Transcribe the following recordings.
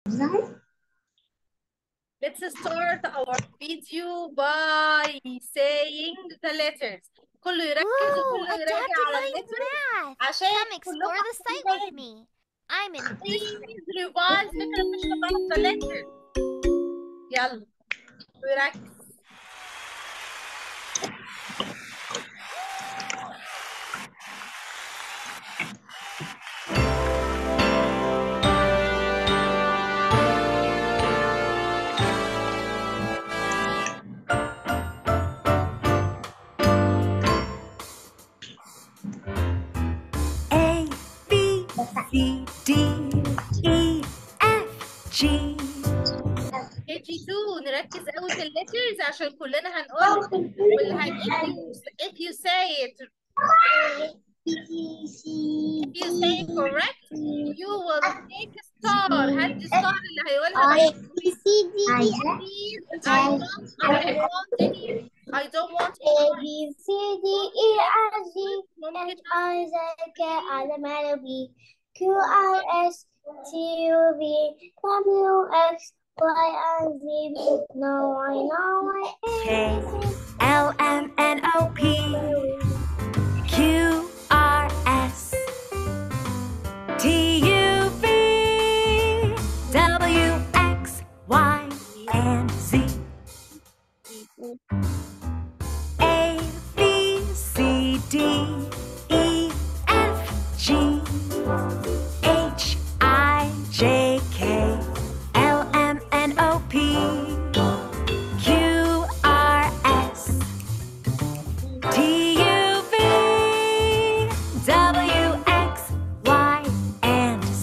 Let's start our video by saying the letters. كله يركز Ooh, وكله a يراجع على Dr. الليترز Math. عشان Come كلكم explore the site with عارفين me. I'm in Please revise فكرة مش about the letters. يلا وركز A B C D E F G KG2 نركز قوي في الليترز عشان كلنا هنقول واللي هن if you if you say it if you say it correct you will take a star هات ستار اللي هيقولها please I don't I don't want any I don't want any ممكن I Z K L M N O P Q R S T U V W X Y and Z. No, I know I K L M N O P Q R S T U V W X Y and Z A B C D E F G H I J K L M N O P Q R S T U V W X Y and Z.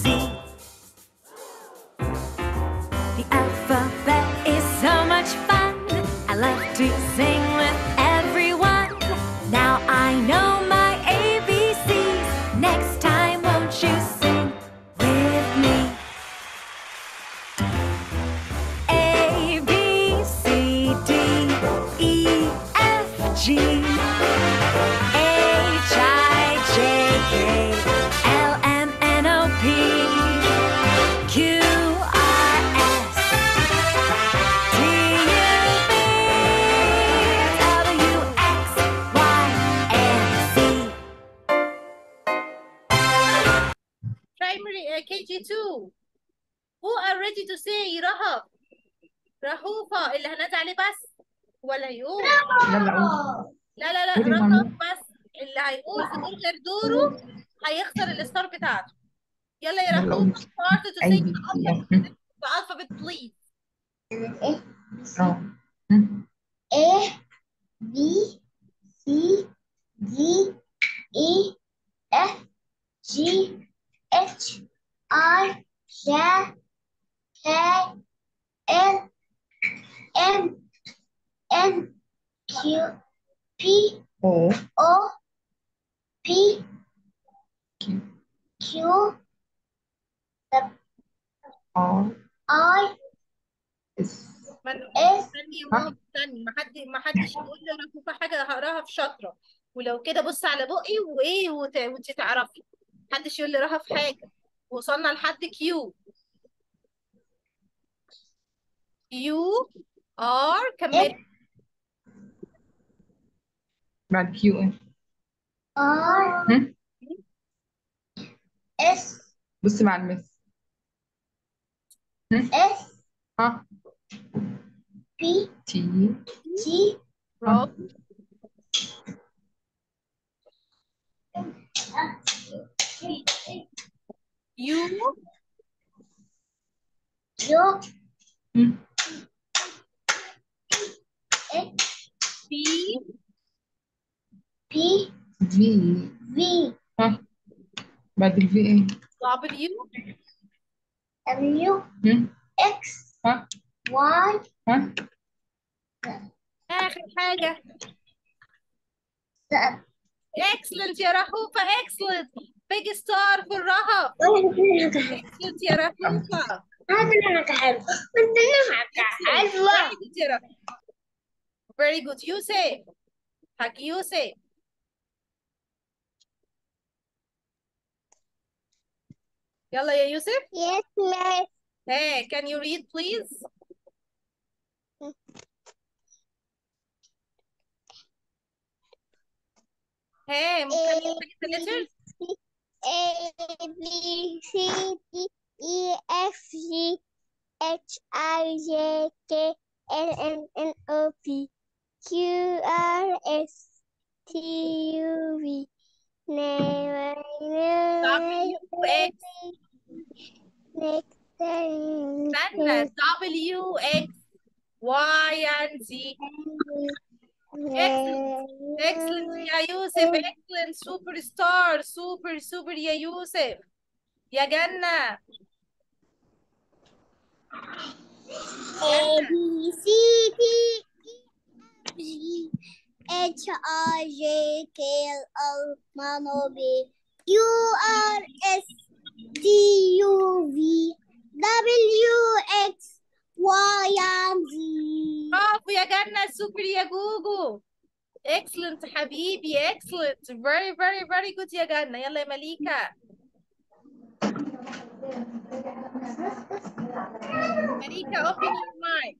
The alphabet is so much fun. I love to sing with everyone. Now I know my ABCs. Next time, won't you sing with me? A B C D E F G H I J K L M N O P Q R S T U V W X Y and Z. primary uh, KG2 who are ready to say رهف رهوفة اللي هنادي عليه بس ولا يقول لا لا لا قولي رهف ماما. بس اللي هيقول في دور غير دوره هيخسر الستار بتاعته يلا يا يلا رهوف قولي. start to A say B the C alphabet F the alphabet please اه A B C D E F G H I J K L M N Q P O O P Q Q R I S ما S استني يا ماما استني ما حد ما حدش يقول لي رهوفة حاجة هقراها في شطرة ولو كده بص على بقي وايه وت... وانت تعرفي محدش يقول لي رهف حاجة وصلنا لحد كيو كيو ار كمل بعد كيو ايه R هم؟ S بص مع المس هم؟ S ها P تي T برافو يو U هم؟ X بي P في V ها بعد الفي ايه دبليو W هم؟ X ها Y ها آخر حاجة Z excellent يا رهوفة excellent big star في الرهف excellent يا رهوفة هذا اللي انا حلو انت اللي حلوة very good يا رهوفة very good يوسف حق يوسف يلا يا يوسف Yes, miss. Hey, can you read please? Hey, can you read the letters? A B C D E F G H I J K L M N O P Q R S T U V W X استنى W X Y and Z excellent يا يوسف excellent super star super super يا يوسف يا جنة A B C D E F G H I J K L M N O P Q R S T U V W X Y and Z برافو يا جنة سوبر يا جوجو excellent حبيبي excellent very very very good يا جنة يلا يا مليكة مليكة open your mic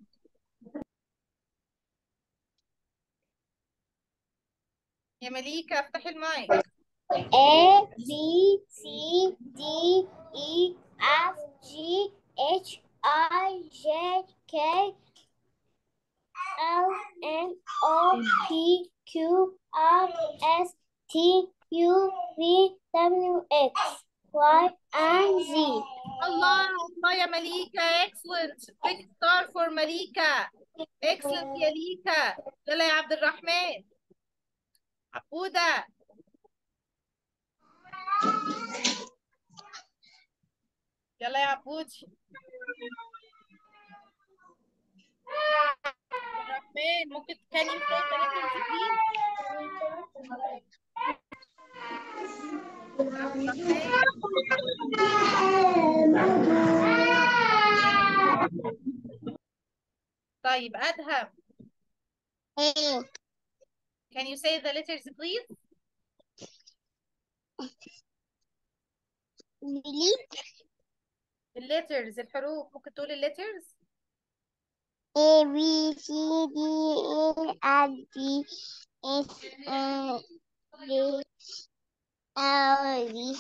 يا مليكة افتحي المايك A B C D E F G H I J K L M O P Q R S T U V W X Y and Z. الله الله يا مليكة excellent big star for مليكة excellent يا ليكا يلا يا عبد الرحمن عبودة يلا يا عبودي عبد الرحمن ممكن can you say the letters please عبد الرحمن طيب أدهم A can you say the letters please delete الليترز الحروف ممكن تقول الليترز A B C D E F G H I J L V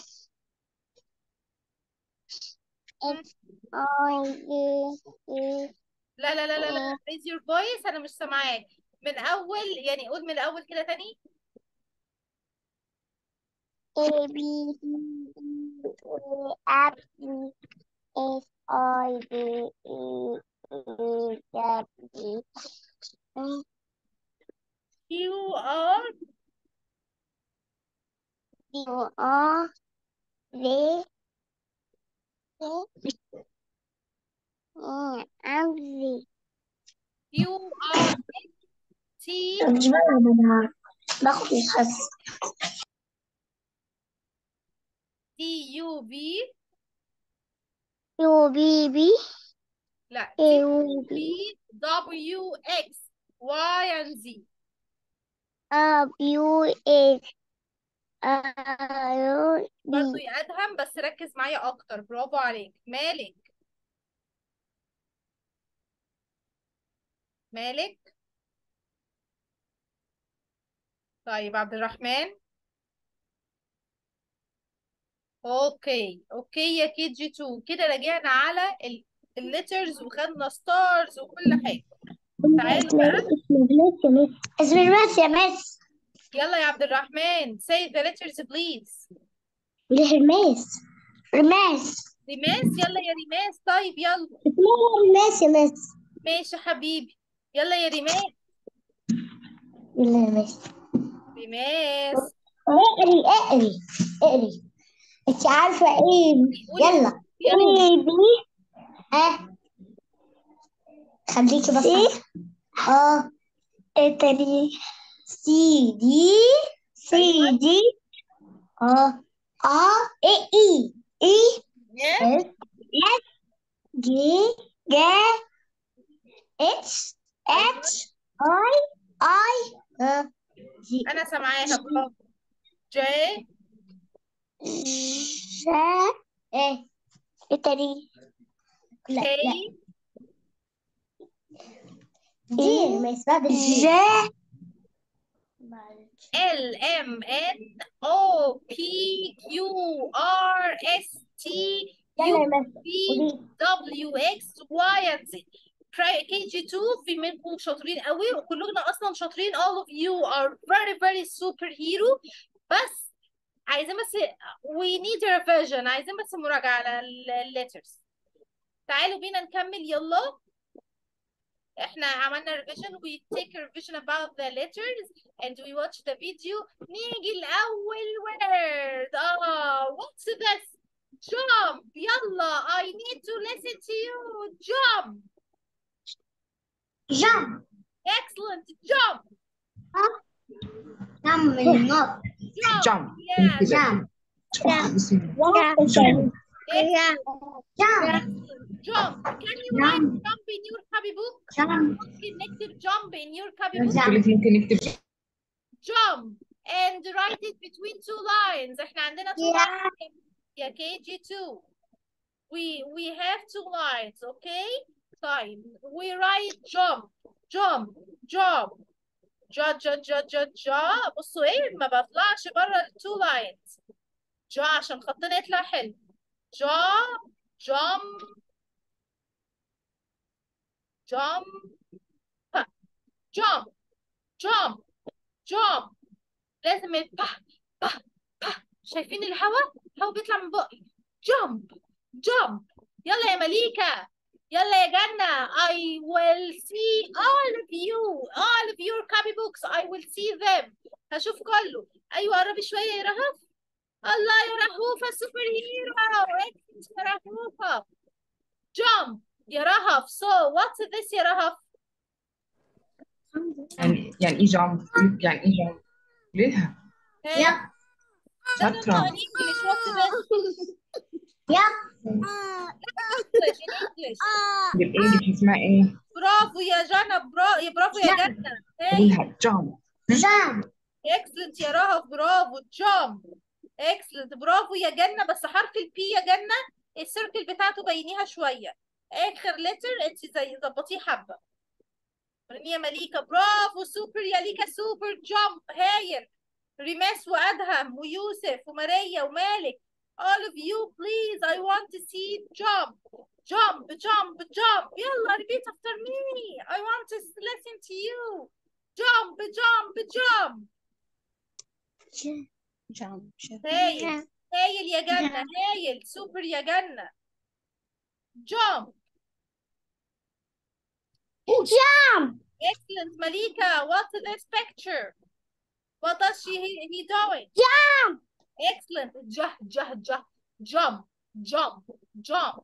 X I J K لا لا لا لا لا raise your voice أنا مش سامعاك من أول يعني قول من الأول كده تاني A B C D E F G H I J E E W Q R Q R V and Z. Q R T باخد الخس T U V U B B لا T A U U V B W X Y and Z A U H I برضو B يا أدهم بس ركز معايا أكتر برافو عليك مالك مالك طيب عبد الرحمن اوكي اوكي يا كي جي 2 كده رجعنا على الليترز وخدنا ستارز وكل حاجة تعالوا بقى اسم الماس يا ماس يلا يا عبد الرحمن say the letters please ليه الماس الماس ريماس يلا يا ريماس طيب يلا اسمها الماس يا ماس ماشي يا حبيبي يلا يا ريماس يلا يا ماس ريماس اقري اقري اقري انت عارفة ايه قولي يلا يا ايه بي ها خليكي بس اه ايه تاني سي دي سي دي اه اه ايه اي اي يس اس اس جي جي اتش اتش اي اي اه جي انا سامعاها برافو جي ج ايه ايه تاني لا K لا دي ما اسمها بالجي L M N O P Q R S T U V W X Y and Z كي جي 2 في منكم شاطرين قوي وكلنا اصلا شاطرين all of you are very very super hero بس عايزين بس we need revision عايزين بس مراجعة على ال letters تعالوا بينا نكمل يلا احنا عملنا revision we take a revision about the letters and we watch the video نيجي الأول word اه what's this jump يلا I need to listen to you jump جامب excellent jump جامب من النار jump jump yeah كده جامب بسم الله جامب excellent جامب jump can you write Jump. jump in your copybook جامب ممكن نكتب jump in your copybook كلك ممكن نكتب jump and write it between two lines احنا عندنا two Yeah. lines يا KG2 we we have two lines okay طيب we write jump jump jump جا جا جا جا جا بصوا ايه ما بطلعش بره ال two lines جا عشان خطنا يطلع حلو جا jump jump jump jump jump لازم ال bah bah bah شايفين الهواء؟ الهواء بيطلع من بقي jump jump يلا يا مليكة يلا يا جنة I will see all of you all of your copybooks I will see them هشوف كله أيوة قربي شوية يا رهف الله يا رهوفة سوبر هيرو انت يا رهوفة jump يا رهف so what's this يا رهف يعني يعني ايه جامب يعني ايه جامب ليها ها no no no شاطرة in English what's this English in English بالانجلش اسمها ايه؟ برافو يا جنى برا... يا برافو يا جنة هاي قولها جامب جامب اكسلنت يا رهف برافو جامب اكسلنت برافو يا جنة بس حرف البي يا جنة السيركل بتاعته بينيها شوية اخر لتر انت زي ظبطيه حبة يا مليكة برافو سوبر يا ليكا سوبر جامب هايل ريماس وادهم ويوسف وماريا ومالك all of you please I want to see jump jump jump jump يلا repeat after me I want to listen to you jump jump jump جامب هايل هايل يا جنة هايل سوبر يا جنة jump جامب excellent مليكة what's this picture what does she he, he doing جامب excellent جه جه جه jump jump jump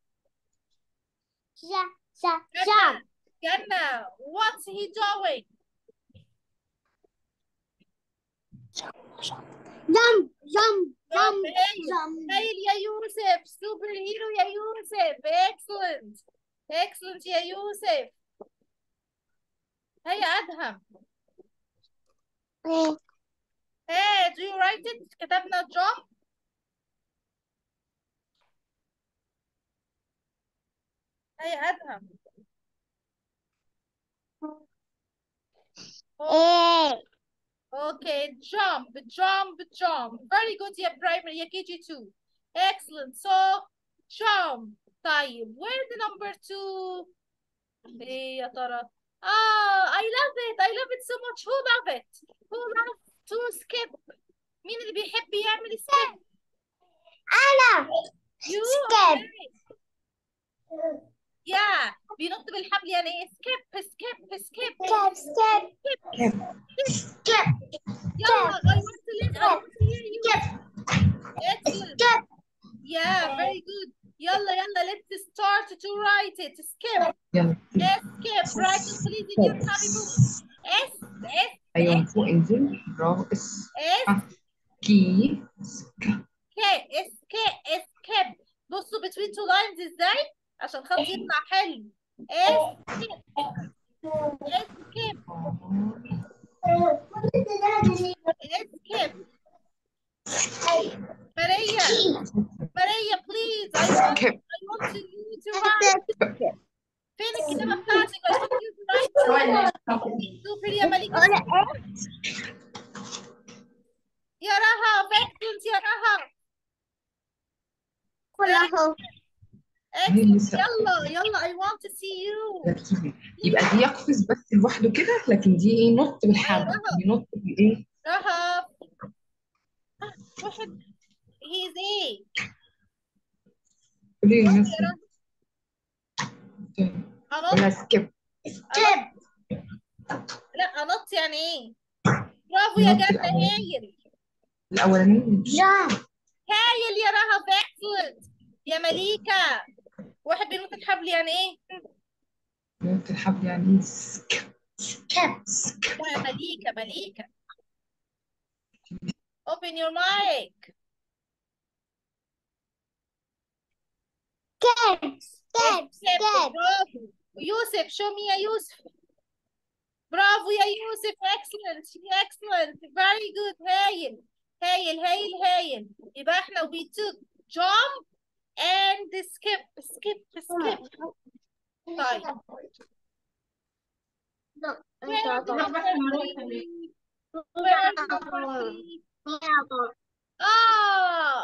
جامب جنة جنة what's he doing جامب جامب jump جامب هايل جامب هايل يا يوسف سوبر هيرو يا يوسف excellent excellent يا يوسف هيا أدهم Hey, do you write it? كتبنا jump هيا أدهم ايه Okay, jump, jump, jump. Very good يا primary يا KG2. Excellent. So, jump. طيب, where the number two? ايه يا ترى؟ Ah, I love it. I love it so much. Who love it? Who loves to skip? مين اللي بيحب يعمل skip? انا You? Skip. Okay. Yeah. بينط بالحبل يعني ايه؟ skip, skip, skip. سكيب سكيب كيف سكيب يلا, I want to listen. I want to hear you. سكيب Excellent. سكيب Yeah, very good. يلا يلا let's start to write it. Skip. يلا Skip. Write it please in your copybook. S S ايوه من فوق انزل برافو اس S كي سك K S K skip. بصوا between two lines ازاي؟ عشان خط يطلع حلو. S skip. S skip. S skip. Maria. Maria please. I want, كيف I want you to write فين الكتابة بتاعتك I want you to write super يا مليكة يا رهف excellent يا رهف كله excellent لسه. يلا يلا I want to see you ركزي يبقى دي يقفز بس لوحده كده لكن دي ايه نط بالحبل أيوة. دي نط بالايه رهف آه، واحد he's ايه قولي لي يا مثلا رهف أنط ولا سكيب أنط لا أنط يعني ايه برافو يا نط جنة الأولاني. هايل الاولانيه جامب هايل يا رهف excellent يا مليكة واحد بينط الحبل يعني ايه نط الحبل يعني إيه؟ سكيب كاب لا مليكة مليكة open your mic كاب كاب Step. كاب برافو يوسف show me يا يوسف برافو يا يوسف excellent excellent very good هايل هايل هايل هايل يبقى احنا we took jump and skip skip skip طيب where the number three? Where the number three? اه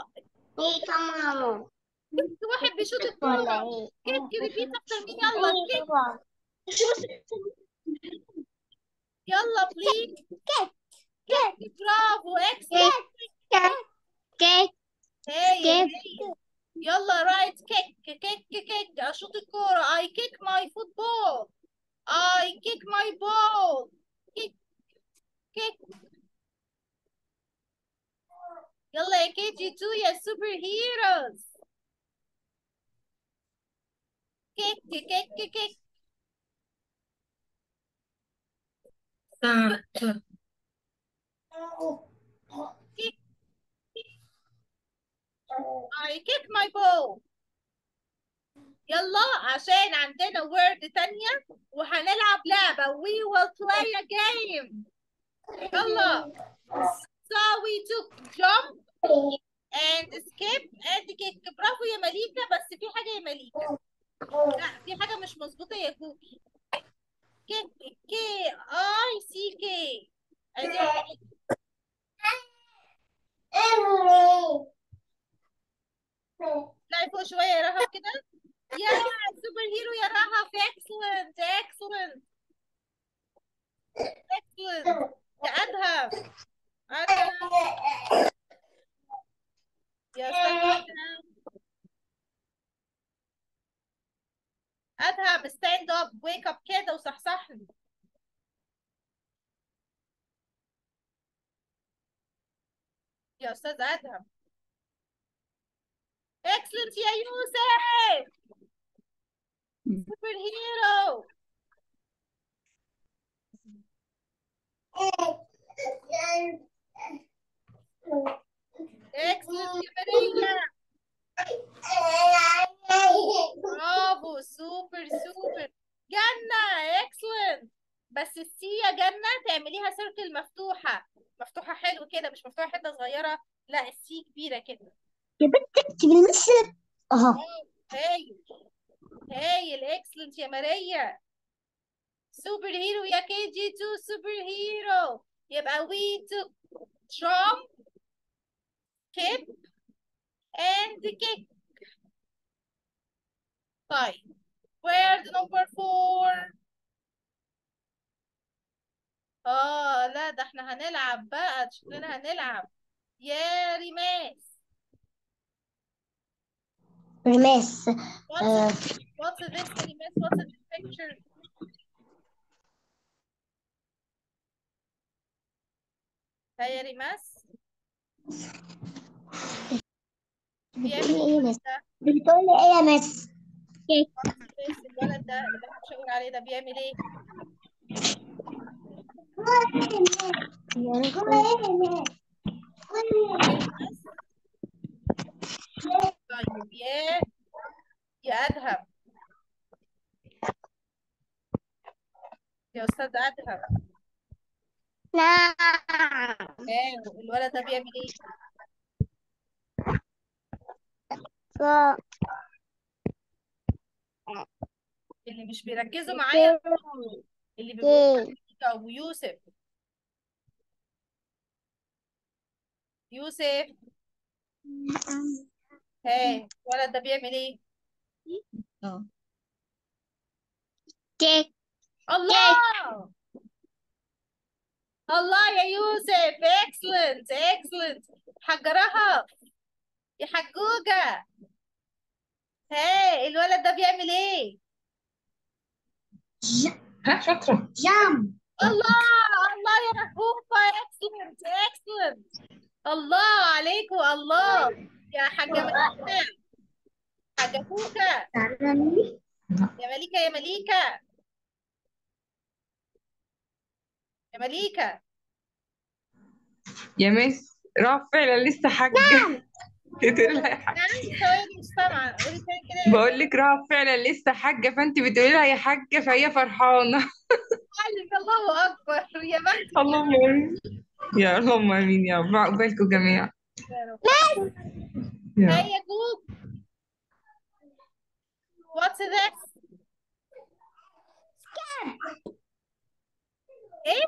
بس واحد بيشوط الكورة كيك ريبيت افتر مين يلا كيك يلا بليز كيك برافو excellent هايل هايل يلا رايت كيك كيك كيك اشوط الكورة I kick my football I kick my ball kick kick يلا يا كي جي 2 يا سوبر هيروز كيك كيك كيك I kick my ball يلا عشان عندنا word تانية وهنلعب لعبة we will play a game يلا so we took jump and skip and kick برافو يا مليكة بس في حاجة يا مليكة لا في حاجة مش مظبوطة يا كوكي كيك كي اي سي كي ادي لا فوق شوية يا رهف كده يا سوبر هيرو يا رهف اكسلنت اكسلنت اكسلنت يا ادهم ادهم يا استاذ ادهم ادهم ستاند اب ويك اب كده وصحصحني يا استاذ ادهم اكسلنت يا يوسف سوبر هيرو اكسلنت يا ماريا برافو سوبر سوبر جنة اكسلنت بس السي يا جنة تعمليها سيركل مفتوحة مفتوحة حلو كده مش مفتوحة حتة صغيرة لا السي كبيرة كده يا بنت تكتب المثل اهو هايل هايل اكسلنت يا ماريا سوبر هيرو يا كي جي 2 سوبر هيرو يبقى we took jump skip and kick طيب where the number four اه لا ده احنا هنلعب بقى شكلنا هنلعب يا ريماس رماس what's آه. what's this ريماس what's this picture هيا ريماس بيعمل بتقولي ايه يا مس ده بتقولي ايه يا مس بس الولد ده اللي احنا بنشاور عليه ده بيعمل ايه طيب يا يا ادهم يا استاذ ادهم نعم ايه الولد ده بيعمل ايه ف- مش بيركزوا معايا اللي بيقولوا أبو يوسف يوسف ها الولد ده بيعمل ايه كيك الله الله يا يوسف اكسلنت اكسلنت حاج رهف يا حجوجة ها الولد ده بيعمل ايه ها شاطرة جام الله الله يا رهوفة اكسلنت اكسلنت الله عليكم الله يا حاجة مليكة حاجة كوكا يا مليكة يا مليكة يا مليكة يا مس رافع فعلا لسه حاجة بتقولي لها يا حاجة نعم ثواني مش سامعة قولي تاني كده بقول لك رافع فعلا لسه حاجة فانت بتقولي لها يا حاجة فهي فرحانة عليك الله أكبر يا بختك اللهم امين يا اللهم امين يا رب عقبالكم جميعا يا رب يا Hey, رب Yaqub. What's this? ايه؟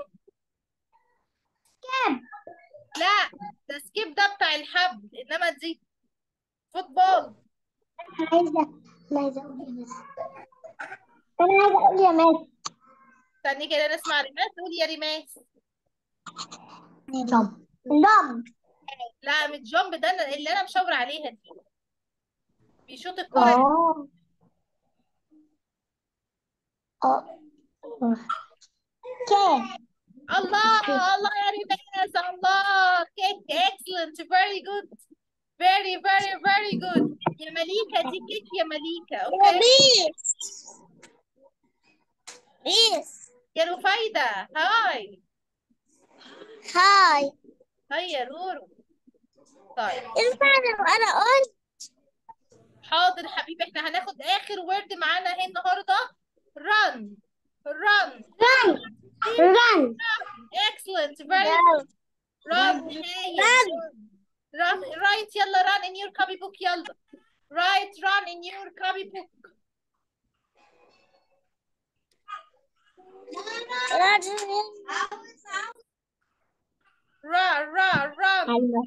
لا ده سكيب ده بتاع الحبل انما دي فوتبول عايزة عايزة أقول يا مس أنا عايزة أقول يا مس استني كده نسمع ريماس قول يا ريماس جمب جمب لا مش جامب ده أنا- اللي انا مشاور عليها دي بيشوط الكرة اه اه كيك الله الله يا ريماس الله كيك excellent very good very very very good يا مليكة دي كيك يا مليكة اوكي بيس بيس يا رفايدة هاي هاي هاي يا رورو طيب الفعل وأنا قلت حاضر حبيبي احنا هناخد اخر وورد معانا اهي النهارده run run run run excellent very good run هايل run write يلا run in your copybook يلا write run in your copybook run run run أيوة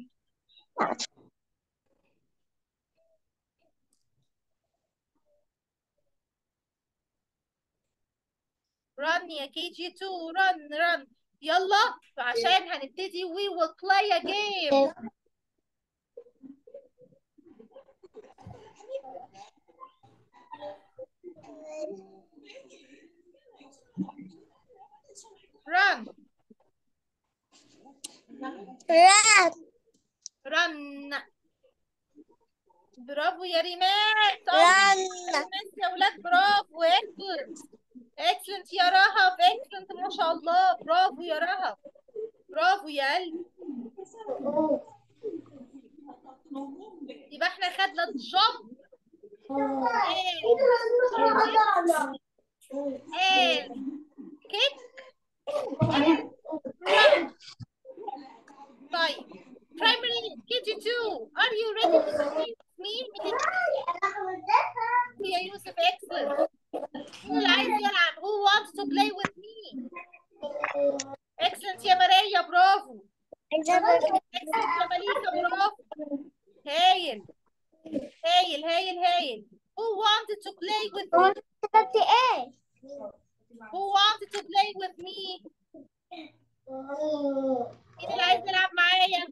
run يا كي جي 2 run run يلا عشان هنبتدي we will play a game run run run برافو يا ريمات run ريمات يا ولاد برافو اكسلنت اكسلنت يا رهف اكسلنت ما شاء الله برافو يا رهف برافو يا قلبي يبقى احنا خدنا الجمب and kick and run طيب primary KG2 are you ready to play with me يا يوسف excellent مين اللي عايز يلعب who wants to play with me excellent يا ماريا برافو excellent يا مليكة برافو هايل هايل هايل هايل who wanted to play with me كتبت ايه؟ who wanted to play with me مين اللي عايز يلعب معايا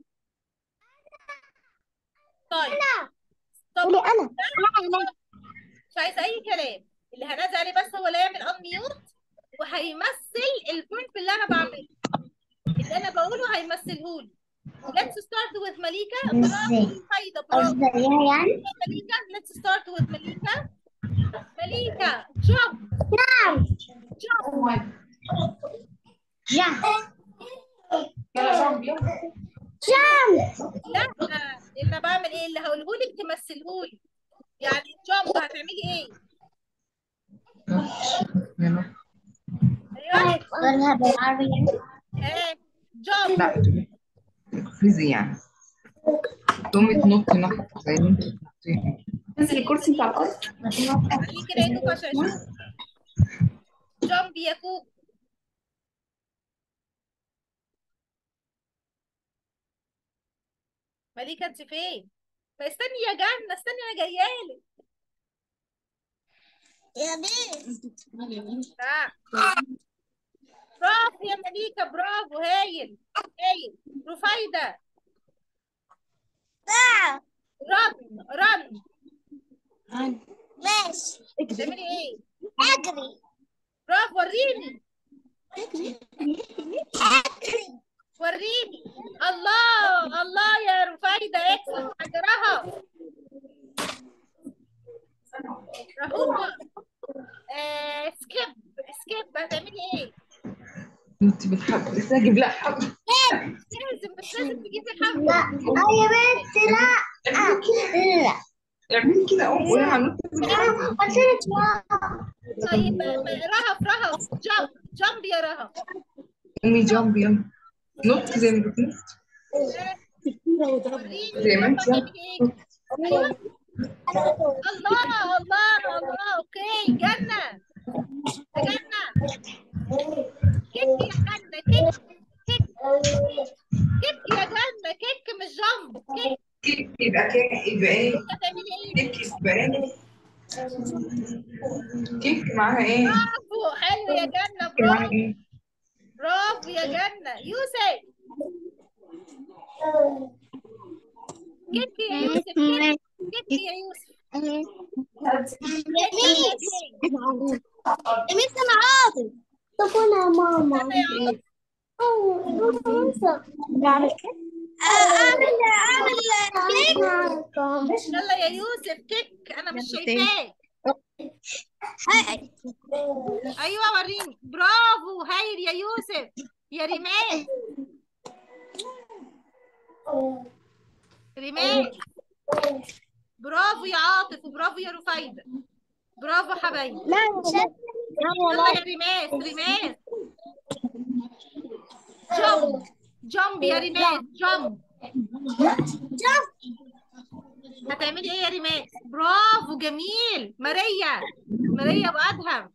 طيب طب قولي انا انا مش عايز اي كلام اللي هنادي عليه بس هو اللي يعمل انميوت وهيمثل البوينت اللي انا بعمله اللي انا بقوله هيمثلهولي let's start with مليكة برافو فايدة برافو قصدي يعني مليكة let's start with مليكة مليكة jump نعم jump جامب يلا جنب جامب لا اللي انا بعمل ايه اللي هقولهولك تمثلهولي يعني jump هتعملي ايه يلا ايوه قولها بالعربي يعني ايه jump لا تقفزي يعني تقومي تنطي نط زي ما انت بتنطي انزل الكرسي بتاع الارض خليكي كده عينك عشان اشوف جامبي يا كوكو مليكة انت فين؟ ما استني يا جنة استني انا جايالك يا بيه تعال برافو يا مليكة برافو هايل هايل رفايدة تعال رن رن ماشي بتعملي ايه؟ اجري برافو وريني اجري وريني الله الله يا رفايدة اكسب حجرها رهوبة آه سكيب سكيب هتعملي ايه؟ انت بتحب لسه اجيب لها حب لازم مش لازم تجيبي حبة لا يا بنت لا لا اعملي كده اهو قولي على النص قلت لك لا طيب ما- رهف رهف جامب جامب يا رهف قومي جامب يلا نط زي ما بتنط وريني زي ما انت رهف هتعملي ايه؟ ايوه الله الله الله اوكي جنة جنة كيك يا جنة كيك كيك كيك يا جنة كيك مش جامب كيك كيك يبقى كيك يبقى ايه هتعملي ايه؟ كيك يبقى ايه كيك معاها ايه برافو حلو يا جنة كيك معاها برافو ايه برافو يا جنة يوسف كيك يا يوسف كيك كيك يا يوسف ميس انا عاطل طب انا ماما أنا يا بعمل اعمل اعمل كيك يلا يا يوسف كيك انا مش شايفاك ايوه وريني برافو هايل يا يوسف يا ريمان ريمان برافو يا عاطف وبرافو يا رفايدة برافو حبايبي لا يلا يا ريماس ريماس جمب جمب يا ريماس جمب هتعملي ايه يا ريماس برافو جميل ماريا ماريا بأدهم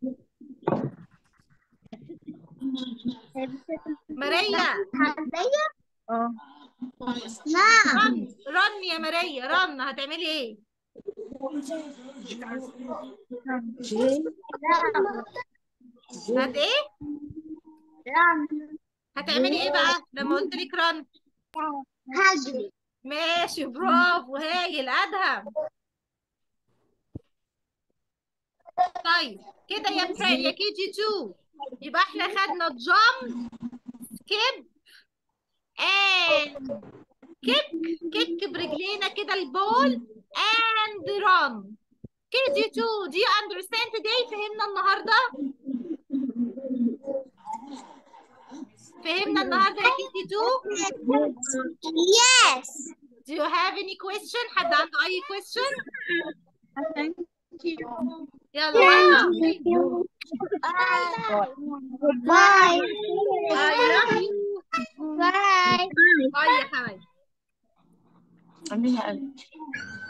ماريا نعم رن رن يا ماريا رن هتعملي ايه هت ايه هتعملي ايه بقى لما قلت لك رن هجري ماشي برافو هايل ادهم طيب كده يا فري يا كي جي 2 يبقى احنا خدنا جامب سكيب اند كيك كيك برجلينا كده البول اند ران كي جي 2 دي اندرستاند today فهمنا النهارده فهمنا النهارده يا كي جي 2 Yes. Do you have any question? حد عنده أي question؟ يلا باي Bye. I love you. Bye. باي يا حبايبي عاملينها قلب